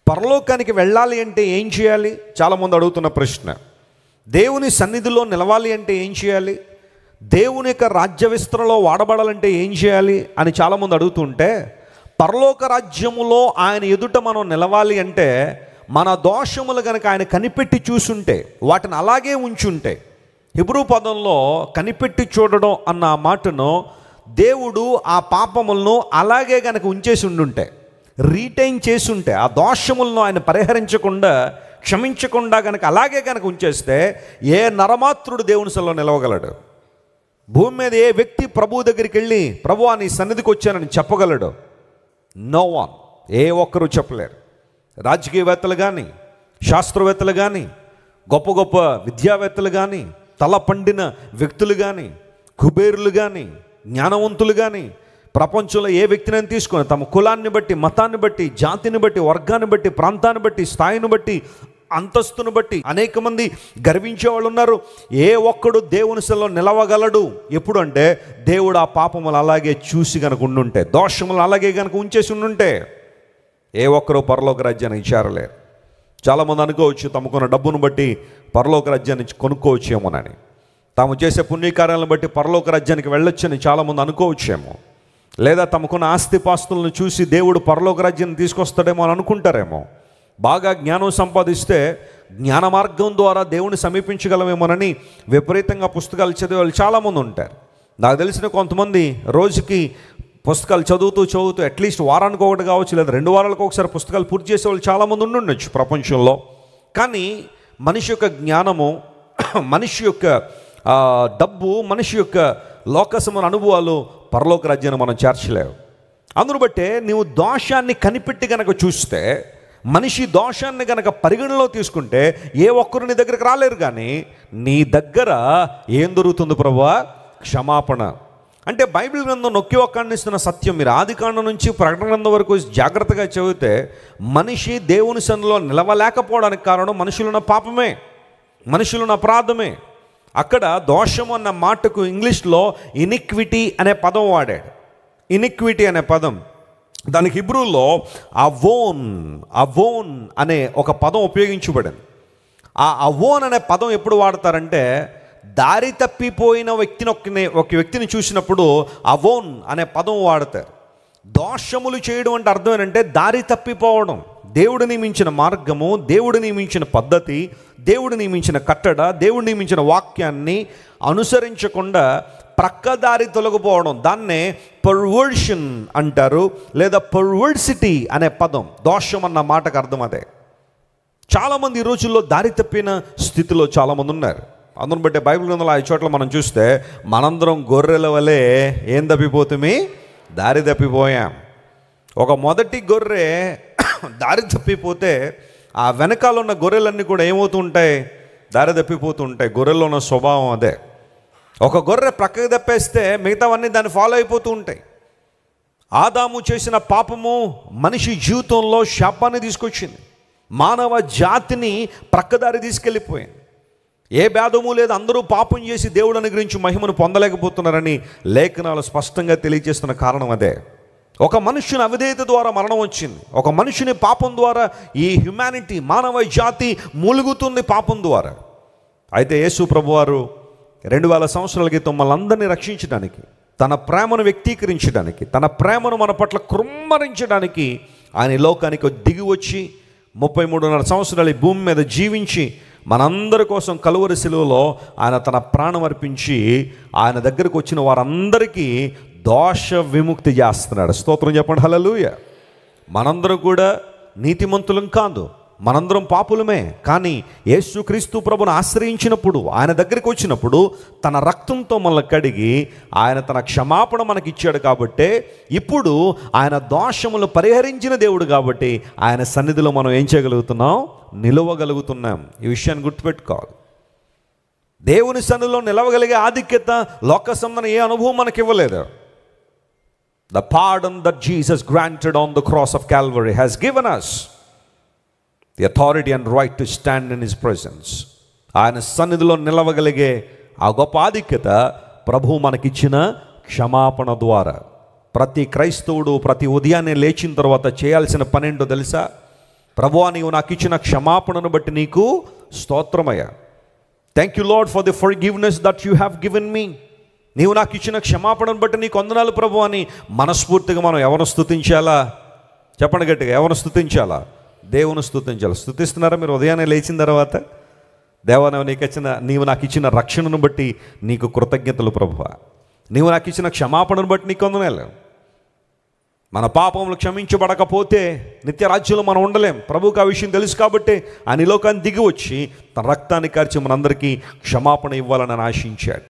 పరలోకానికి వెళ్ళాలి అంటే ఏం చేయాలి చాలామంది అడుగుతున్న ప్రశ్న దేవుని సన్నిధిలో నిలవాలి అంటే ఏం చేయాలి దేవుని యొక్క రాజ్య విస్తరణలో వాడబడాలంటే ఏం చేయాలి అని చాలామంది అడుగుతుంటే పరలోక రాజ్యములో ఆయన ఎదుట మనం నిలవాలి అంటే మన దోషములు కనుక ఆయన కనిపెట్టి చూసుంటే వాటిని అలాగే ఉంచుంటే హిబ్రూ పదంలో కనిపెట్టి చూడడం అన్న ఆ మాటను దేవుడు ఆ పాపములను అలాగే కనుక ఉంచేసి ఉండుంటే రీటైన్ చేసుంటే ఆ దోషములను ఆయన పరిహరించకుండా క్షమించకుండా కనుక అలాగే కనుక ఉంచేస్తే ఏ నరమాత్రుడు దేవుని సల్లో నిలవగలడు భూమి మీద ఏ వ్యక్తి ప్రభు దగ్గరికి వెళ్ళి ప్రభు నీ సన్నిధికి వచ్చానని చెప్పగలడు నో వన్ ఏ ఒక్కరూ చెప్పలేరు రాజకీయవేత్తలు కానీ శాస్త్రవేత్తలు కానీ గొప్ప గొప్ప విద్యావేత్తలు కానీ తల పండిన వ్యక్తులు కానీ కుబేరులు కానీ జ్ఞానవంతులు కానీ ప్రపంచంలో ఏ వ్యక్తినైనా తీసుకొని తమ కులాన్ని బట్టి మతాన్ని బట్టి జాతిని బట్టి వర్గాన్ని బట్టి ప్రాంతాన్ని బట్టి స్థాయిని బట్టి అంతస్తును బట్టి అనేక మంది గర్వించే వాళ్ళు ఉన్నారు ఏ ఒక్కడు దేవుని సెల్లో నిలవగలడు ఎప్పుడు అంటే దేవుడు ఆ పాపములు అలాగే చూసి కనుక ఉండుంటే దోషములు అలాగే కనుక ఉంచేసి ఉండుంటే ఏ ఒక్కరూ పరలోక రాజ్యానికి చేరలేరు చాలామంది అనుకోవచ్చు తమకున్న డబ్బును బట్టి పరలోక రాజ్యాన్ని కొనుక్కోవచ్చేమోనని తాము చేసే పుణ్యకార్యాలను బట్టి పరలోక రాజ్యానికి వెళ్ళొచ్చని చాలామంది అనుకోవచ్చేమో లేదా తమకున్న ఆస్తిపాస్తులను చూసి దేవుడు పరలోక రాజ్యాన్ని తీసుకొస్తాడేమో అని అనుకుంటారేమో బాగా జ్ఞానం సంపాదిస్తే జ్ఞాన మార్గం ద్వారా దేవుని సమీపించగలమేమోనని విపరీతంగా పుస్తకాలు చదివే వాళ్ళు చాలామంది ఉంటారు నాకు తెలిసిన కొంతమంది రోజుకి పుస్తకాలు చదువుతూ చదువుతూ అట్లీస్ట్ వారానికి ఒకటి కావచ్చు లేదా రెండు వారాలకు ఒకసారి పుస్తకాలు పూర్తి చేసే వాళ్ళు చాలామంది ఉండుండొచ్చు ప్రపంచంలో కానీ మనిషి యొక్క జ్ఞానము మనిషి యొక్క ఆ, డబ్బు మనిషి యొక్క లోకసమైన అనుభవాలు పరలోక రాజ్యాన్ని మనం చేర్చలేవు అందును బట్టే నీవు దోషాన్ని కనిపెట్టి గనక చూస్తే మనిషి దోషాన్ని గనక పరిగణలో తీసుకుంటే ఏ ఒక్కరు నీ దగ్గరికి రాలేరు కానీ నీ దగ్గర ఏం దొరుకుతుంది ప్రభువా క్షమాపణ అంటే బైబిల్ గ్రంథం నొక్కి ఒక్కడిస్తున్న సత్యం మీరు ఆది కాండం నుంచి ప్రకటన గ్రంథం వరకు జాగ్రత్తగా చదివితే మనిషి దేవుని సన్నిలో నిలవలేకపోవడానికి కారణం మనుషులున్న పాపమే మనుషులున్న అపరాధమే అక్కడ దోషం అన్న మాటకు ఇంగ్లీష్లో ఇనిక్విటీ అనే పదం వాడాడు ఇనిక్విటీ అనే పదం దానికి హిబ్రూలో అవోన్ అవోన్ అనే ఒక పదం ఉపయోగించబడింది ఆ అవోన్ అనే పదం ఎప్పుడు వాడతారంటే దారి తప్పిపోయిన వ్యక్తిని ఒక ఒక వ్యక్తిని చూసినప్పుడు అవోన్ అనే పదం వాడతారు దోషములు చేయడం అంటే అర్థం ఏంటంటే దారి తప్పిపోవడం దేవుడు నియమించిన మార్గము దేవుడు నియమించిన పద్ధతి దేవుడు నియమించిన కట్టడ దేవుడు నియమించిన వాక్యాన్ని అనుసరించకుండా ప్రక్కదారి తొలగిపోవడం దాన్నే పర్వర్షన్ అంటారు లేదా పర్వర్సిటీ అనే పదం దోషం అన్న మాటకు అర్థం అదే చాలామంది ఈ రోజుల్లో దారి తప్పిన స్థితిలో చాలామంది ఉన్నారు అందును బట్టి బైబిల్ గ్రంథంలో ఐదు చోట్ల మనం చూస్తే మనందరం గొర్రెల వలె ఏం తప్పిపోతుమి దారి తప్పిపోయాం ఒక మొదటి గొర్రె దారి తప్పిపోతే ఆ వెనకాల ఉన్న గొర్రెలన్నీ కూడా ఏమవుతూ ఉంటాయి దారి తప్పిపోతూ ఉంటాయి గొర్రెల్లో ఉన్న స్వభావం అదే ఒక గొర్రె ప్రక్కకు తప్పేస్తే మిగతావన్నీ దాన్ని ఫాలో అయిపోతూ ఉంటాయి ఆదాము చేసిన పాపము మనిషి జీవితంలో శాపాన్ని తీసుకొచ్చింది మానవ జాతిని ప్రక్కదారి తీసుకెళ్ళిపోయింది ఏ భేదము లేదు అందరూ పాపం చేసి దేవుడు అనుగ్రహించి మహిమను పొందలేకపోతున్నారని లేఖనాలు స్పష్టంగా తెలియజేస్తున్న కారణం అదే ఒక మనుషుని అవిధేయత ద్వారా మరణం వచ్చింది ఒక మనుషుని పాపం ద్వారా ఈ హ్యుమానిటీ మానవ జాతి మూలుగుతుంది పాపం ద్వారా అయితే యేసు ప్రభువారు రెండు వేల సంవత్సరాల క్రితం మనందరినీ రక్షించడానికి తన ప్రేమను వ్యక్తీకరించడానికి తన ప్రేమను మన పట్ల కృమ్మరించడానికి ఆయన ఈ లోకానికి దిగి వచ్చి ముప్పై మూడున్నర సంవత్సరాలు ఈ భూమి మీద జీవించి మనందరి కోసం కలువరి శిలువలో ఆయన తన ప్రాణం అర్పించి ఆయన దగ్గరకు వచ్చిన వారందరికీ దోష విముక్తి చేస్తున్నాడు స్తోత్రం చెప్పండి హల్లెలూయ మనందరం కూడా నీతిమంతులం కాదు మనందరం పాపులమే కానీ యేసుక్రీస్తు ప్రభును ఆశ్రయించినప్పుడు ఆయన దగ్గరికి వచ్చినప్పుడు తన రక్తంతో మనల్ని కడిగి ఆయన తన క్షమాపణ మనకి ఇచ్చాడు కాబట్టే ఇప్పుడు ఆయన దోషములు పరిహరించిన దేవుడు కాబట్టి ఆయన సన్నిధిలో మనం ఏం చేయగలుగుతున్నాం నిలవగలుగుతున్నాం ఈ విషయాన్ని గుర్తుపెట్టుకోవాలి దేవుని సన్నిధిలో నిలవగలిగే ఆధిక్యత లోక సంబంధం ఏ అనుభవం మనకి ఇవ్వలేదు the pardon that Jesus granted on the cross of Calvary has given us the authority and right to stand in his presence ఆయన సన్నిధిలో నిలవగలిగే ఆ గొప్ప ఆధిక్యత ప్రభువు మనకిచ్చిన క్షమాపణ ద్వారా ప్రతి క్రైస్తవుడు ప్రతి ఉదయాన్నే లేచిన తర్వాత చేయాల్సిన పనేంటో తెలుసా ప్రభువా నీవు నాకు ఇచ్చిన క్షమాపణను బట్టి నీకు స్తోత్రమయ్యా thank you Lord for the forgiveness that you have given me నీవు నాకు ఇచ్చిన క్షమాపణను బట్టి నీకు వందనాలు ప్రభు అని మనస్ఫూర్తిగా మనం ఎవరిని స్తుతించాలా చెప్పండి గట్టిగా ఎవరిని స్తుతించాలా దేవుని స్తుతించాలి స్తుతిస్తున్నారా మీరు ఉదయాన్నే లేచిన తర్వాత దేవా నువ్వు నీకు ఇచ్చిన నీవు నాకు ఇచ్చిన రక్షణను బట్టి నీకు కృతజ్ఞతలు ప్రభువ నీవు నాకు ఇచ్చిన క్షమాపణను బట్టి నీకు వందనాలు మన పాపములు క్షమించబడకపోతే నిత్య రాజ్యంలో మనం ఉండలేం ప్రభువుకు ఆ విషయం తెలుసు కాబట్టి ఆ నిలోకాన్ని దిగి వచ్చి తన రక్తాన్ని కార్చి మనందరికీ క్షమాపణ ఇవ్వాలని ఆశించాడు